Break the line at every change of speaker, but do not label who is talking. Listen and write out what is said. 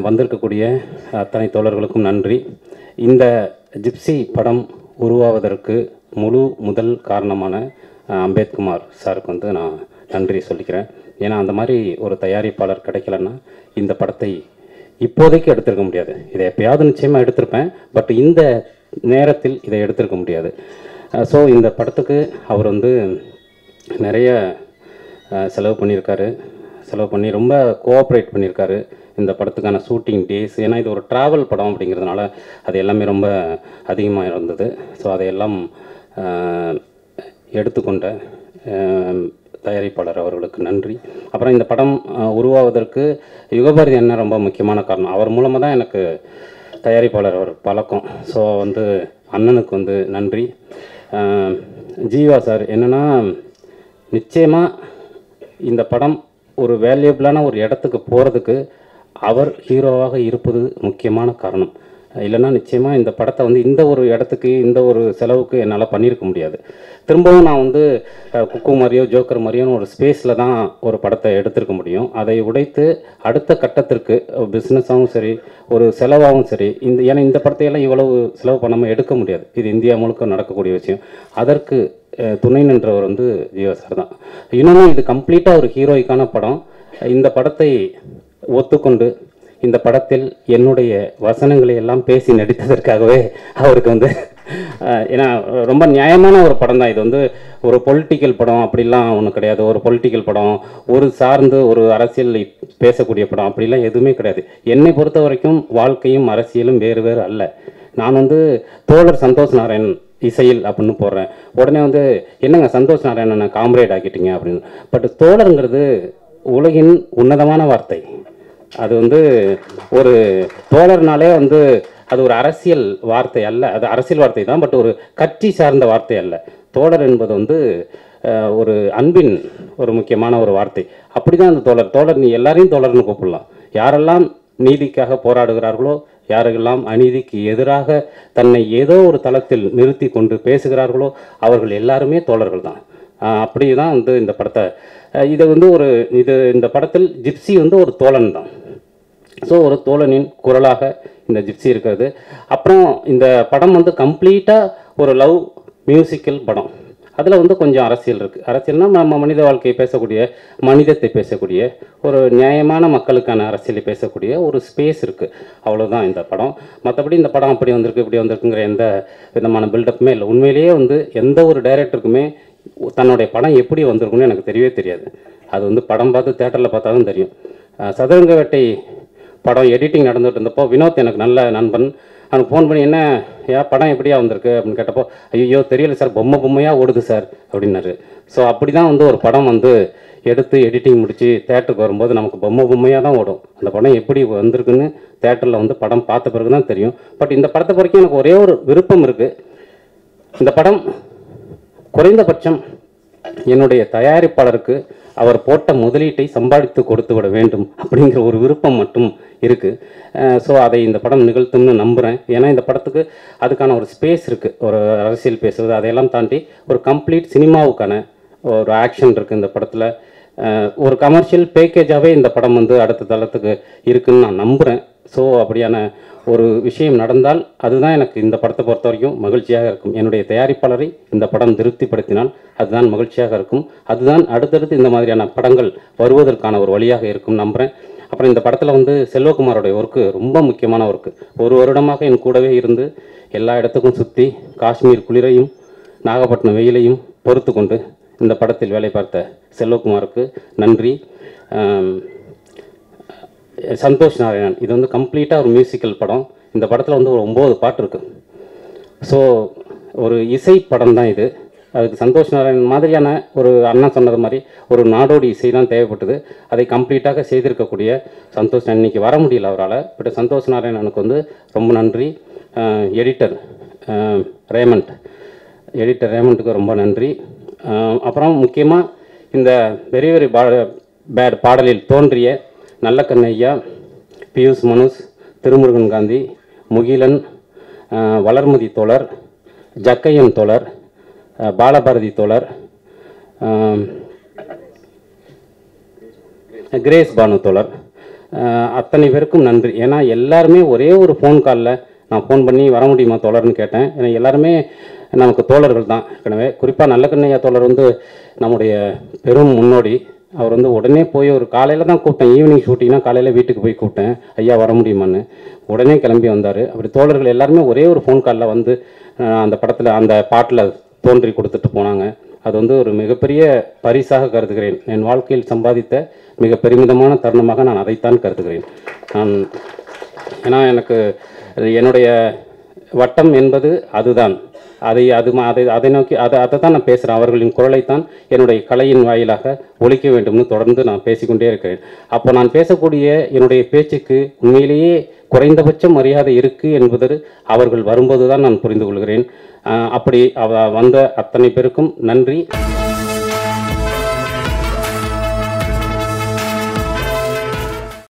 வந்திருக்கக்கூடிய அத்தனை தோழர்களுக்கும் நன்றி இந்த ஜிப்சி படம் உருவாவதற்கு முழு முதல் காரணமான அஹ், அம்பேத்குமார் சாருக்கு வந்து நான் நன்றி சொல்லிக்கிறேன் ஏன்னா அந்த மாதிரி ஒரு தயாரிப்பாளர் கிடைக்கலன்னா இந்த படத்தை இப்போதைக்கு எடுத்திருக்க முடியாது இதை எப்பயாவது நிச்சயமாக எடுத்திருப்பேன் பட் இந்த நேரத்தில் இதை எடுத்திருக்க முடியாது ஸோ இந்த படத்துக்கு அவர் வந்து நிறைய அஹ், செலவு பண்ணியிருக்காரு செலவு பண்ணி ரொம்ப கோஆப்ரேட் பண்ணியிருக்காரு இந்த படத்துக்கான ஷூட்டிங் டேஸ் ஏன்னா இது ஒரு ட்ராவல் படம் அப்படிங்கிறதுனால அது எல்லாமே ரொம்ப அதிகமாக இருந்தது ஸோ அதையெல்லாம் அஹ், எடுத்துக்கொண்ட அஹ், தயாரிப்பாளர் அவர்களுக்கு நன்றி அப்புறம் இந்த படம் அஹ், உருவாவதற்கு யுகபாரதி அண்ணன் ரொம்ப முக்கியமான காரணம் அவர் மூலமாக தான் எனக்கு தயாரிப்பாளர் அவர் பழக்கம் ஸோ வந்து அண்ணனுக்கு வந்து நன்றி அஹ், ஜீவா சார் என்னென்னா நிச்சயமாக இந்த படம் ஒரு வேல்யூபிளான ஒரு இடத்துக்கு போகிறதுக்கு அவர் ஹீரோவாக இருப்பது முக்கியமான காரணம் இல்லைன்னா நிச்சயமாக இந்த படத்தை வந்து இந்த ஒரு இடத்துக்கு இந்த ஒரு செலவுக்கு என்னால் பண்ணியிருக்க முடியாது திரும்பவும் நான் வந்து அஹ், குக்கு மாதிரியோ ஜோக்கர் மாதிரியோ ஒரு ஸ்பேஸில் தான் ஒரு படத்தை எடுத்திருக்க முடியும் அதை உடைத்து அடுத்த கட்டத்திற்கு பிஸ்னஸாகவும் சரி ஒரு செலவாகவும் சரி இந்த ஏன்னா இந்த படத்தையெல்லாம் இவ்வளவு செலவு பண்ணாமல் எடுக்க முடியாது இது இந்தியா முழுக்க நடக்கக்கூடிய விஷயம் அதற்கு அஹ், துணை நின்றவர் வந்து ஜீவா சார் தான் இன்னொன்று இது கம்ப்ளீட்டாக ஒரு ஹீரோய்க்கான படம் இந்த படத்தை ஒத்துக்கொண்டு இந்த படத்தில் என்னுடைய வசனங்களை எல்லாம் பேசி நடித்ததற்காகவே அவருக்கு வந்து அஹ், ஏன்னா ரொம்ப நியாயமான ஒரு படம் தான் இது வந்து ஒரு பொலிட்டிக்கல் படம் அப்படிலாம் ஒன்றும் கிடையாது ஒரு பொலிட்டிக்கல் படம் ஒரு சார்ந்து ஒரு அரசியல் பேசக்கூடிய படம் அப்படிலாம் எதுவுமே கிடையாது என்னை பொறுத்த வரைக்கும் வாழ்க்கையும் அரசியலும் வேறு வேறு அல்ல நான் வந்து தோழர் சந்தோஷ் நாராயணன் இசையில் அப்படின்னு போடுறேன் உடனே வந்து என்னங்க சந்தோஷ் நாராயணனை காம்ரேட் ஆக்கிட்டீங்க அப்படின்னு பட் தோழருங்கிறது உலகின் உன்னதமான வார்த்தை அது வந்து ஒரு தோழர்னாலே வந்து அது ஒரு அரசியல் வார்த்தை அல்ல அது அரசியல் வார்த்தை தான் பட் ஒரு கட்சி சார்ந்த வார்த்தை அல்ல தோழர் என்பது வந்து அஹ், ஒரு அன்பின் ஒரு முக்கியமான ஒரு வார்த்தை அப்படி தான் அந்த தோழர் தோழர் நீ எல்லாரையும் தோழர்னு கூப்பிடலாம் யாரெல்லாம் நீதிக்காக போராடுகிறார்களோ யாரெல்லாம் அநீதிக்கு எதிராக தன்னை ஏதோ ஒரு தளத்தில் நிறுத்தி கொண்டு பேசுகிறார்களோ அவர்கள் எல்லாருமே தோழர்கள் தான் அப்படி தான் வந்து இந்த படத்தை அஹ், இது வந்து ஒரு இது இந்த படத்தில் ஜிப்சி வந்து ஒரு தோழன் தான் ஸோ ஒரு தோழனின் குரலாக இந்த ஜிப்சி இருக்கிறது அப்புறம் இந்த படம் வந்து கம்ப்ளீட்டாக ஒரு லவ் மியூசிக்கல் படம் அதில் வந்து கொஞ்சம் அரசியல் இருக்குது அரசியல்னா நம்ம மனித வாழ்க்கையை பேசக்கூடிய மனிதத்தை பேசக்கூடிய ஒரு நியாயமான மக்களுக்கான அரசியலை பேசக்கூடிய ஒரு ஸ்பேஸ் இருக்குது அவ்வளோதான் இந்த படம் மற்றபடி இந்த படம் அப்படி வந்திருக்கு இப்படி வந்திருக்குங்கிற எந்த விதமான பில்டப்புமே இல்லை உண்மையிலேயே வந்து எந்த ஒரு டைரக்டருக்குமே தன்னுடைய படம் எப்படி வந்திருக்குன்னு எனக்கு தெரியவே தெரியாது அது வந்து படம் பார்த்து தேட்டரில் பார்த்தா தான் தெரியும் அஹ் சதுரங்க வேட்டை படம் எடிட்டிங் நடந்துட்டு இருந்தப்போ வினோத் எனக்கு நல்ல நண்பன் அவனுக்கு ஃபோன் பண்ணி என்ன ஏன் படம் எப்படியா வந்திருக்கு அப்படின்னு கேட்டப்போ ஐயோ தெரியல சார் பொம்மை பொம்மையாக ஓடுது சார் அப்படின்னாரு ஸோ அப்படி தான் வந்து ஒரு படம் வந்து எடுத்து எடிட்டிங் முடித்து தேட்டருக்கு வரும்போது நமக்கு பொம்மை பொம்மையாக தான் ஓடும் அந்த படம் எப்படி வந்திருக்குன்னு தேட்டரில் வந்து படம் பார்த்த பிறகு தான் தெரியும் பட் இந்த படத்தை வரைக்கும் எனக்கு ஒரே ஒரு விருப்பம் இருக்குது இந்த படம் குறைந்தபட்சம் என்னுடைய தயாரிப்பாளருக்கு அவர் போட்ட முதலீட்டை சம்பாதித்து கொடுத்து விட வேண்டும் அப்படிங்கிற ஒரு விருப்பம் மட்டும் இருக்குது ஸோ அதை இந்த படம் நிகழ்த்தும்னு நம்புகிறேன் ஏன்னா இந்த படத்துக்கு அதுக்கான ஒரு ஸ்பேஸ் இருக்குது ஒரு அரசியல் பேசுவது அதையெல்லாம் தாண்டி ஒரு கம்ப்ளீட் சினிமாவுக்கான ஒரு ஆக்ஷன் இருக்குது இந்த படத்தில் ஒரு கமர்ஷியல் பேக்கேஜாகவே இந்த படம் வந்து அடுத்த தளத்துக்கு இருக்குன்னு நான் நம்புகிறேன் ஸோ அப்படியான ஒரு விஷயம் நடந்தால் அதுதான் எனக்கு இந்த படத்தை பொறுத்த வரைக்கும் மகிழ்ச்சியாக இருக்கும் என்னுடைய தயாரிப்பாளரை இந்த படம் திருப்திப்படுத்தினால் அதுதான் மகிழ்ச்சியாக இருக்கும் அதுதான் அடுத்தடுத்து இந்த மாதிரியான படங்கள் வருவதற்கான ஒரு வழியாக இருக்கும் நம்புகிறேன் அப்புறம் இந்த படத்தில் வந்து செல்வகுமாரோடைய ஒர்க்கு ரொம்ப முக்கியமான ஒர்க்கு ஒரு வருடமாக என் கூடவே இருந்து எல்லா இடத்துக்கும் சுற்றி காஷ்மீர் குளிரையும் நாகப்பட்டினம் வெயிலையும் பொறுத்து கொண்டு இந்த படத்தில் வேலை பார்த்த செல்வகுமாருக்கு நன்றி ஆம், சந்தோஷ் நாராயணன் இது வந்து கம்ப்ளீட்டாக ஒரு மியூசிக்கல் படம் இந்த படத்தில் வந்து ஒரு ஒம்பது பாட்டு இருக்குது ஸோ ஒரு இசை படம் தான் இது அதுக்கு சந்தோஷ் நாராயணன் மாதிரியான ஒரு அண்ணா சொன்னது மாதிரி ஒரு நாடோடி இசை தான் தேவைப்பட்டது அதை கம்ப்ளீட்டாக செய்திருக்கக்கூடிய சந்தோஷ் நாராயணன் இன்னைக்கு வர முடியல அவரால் பட் சந்தோஷ் நாராயணனுக்கு வந்து ரொம்ப நன்றி எடிட்டர் ரேமண்ட் எடிட்டர் ரேமண்ட்டுக்கு ரொம்ப நன்றி அஹ் அப்புறம் முக்கியமாக இந்த வெரி வெரி பேட் பாடலில் தோன்றிய நல்ல கண்ணையா பியூஷ் மனுஷ் திருமுருகன் காந்தி முகிலன் அஹ் வளர்மதி தோழர் ஜக்கையன் தோழர் அஹ் பாலபாரதி தோழர் அஹ் கிரேஸ் பானு தோழர் அஹ், அத்தனை பேருக்கும் நன்றி ஏன்னா எல்லாருமே ஒரே ஒரு ஃபோன் காலில் நான் ஃபோன் பண்ணி வர முடியுமா தோழர்னு கேட்டேன் ஏன்னா எல்லாருமே நமக்கு தோழர்கள் தான் ஏற்கனவே குறிப்பாக நல்லக்கண்ணையா தோழர் வந்து நம்முடைய பெரும் முன்னோடி அவர் வந்து உடனே போய் ஒரு காலையில் தான் கூப்பிட்டேன் ஈவினிங் ஷூட்டிங்னா காலையில் வீட்டுக்கு போய் கூப்பிட்டேன் ஐயா வர முடியுமான்னு உடனே கிளம்பி வந்தார் அப்படி தோழர்கள் எல்லாருமே ஒரே ஒரு ஃபோன் காலில் வந்து அஹ், அந்த படத்தில் அந்த பாட்டில் தோன்றி கொடுத்துட்டு போனாங்க அது வந்து ஒரு மிகப்பெரிய பரிசாக கருதுகிறேன் என் வாழ்க்கையில் சம்பாதித்த மிக பெருமிதமான தருணமாக நான் அதைத்தான் கருதுகிறேன் நான் ஏன்னா எனக்கு என்னுடைய வட்டம் என்பது அதுதான் அதை அது ம- அதை அதை நோக்கி அதை அதை தான் நான் பேசுகிறேன் அவர்களின் குரலைத்தான் என்னுடைய கலையின் வாயிலாக ஒழிக்க வேண்டும்னு தொடர்ந்து நான் பேசிக்கொண்டே இருக்கிறேன் அப்போ நான் பேசக்கூடிய என்னுடைய பேச்சுக்கு உண்மையிலேயே குறைந்தபட்ச மரியாதை இருக்குது என்பது அவர்கள் வரும்போது தான் நான் புரிந்து கொள்கிறேன் ஆஹ் அப்படி அவ வந்த அத்தனை பேருக்கும் நன்றி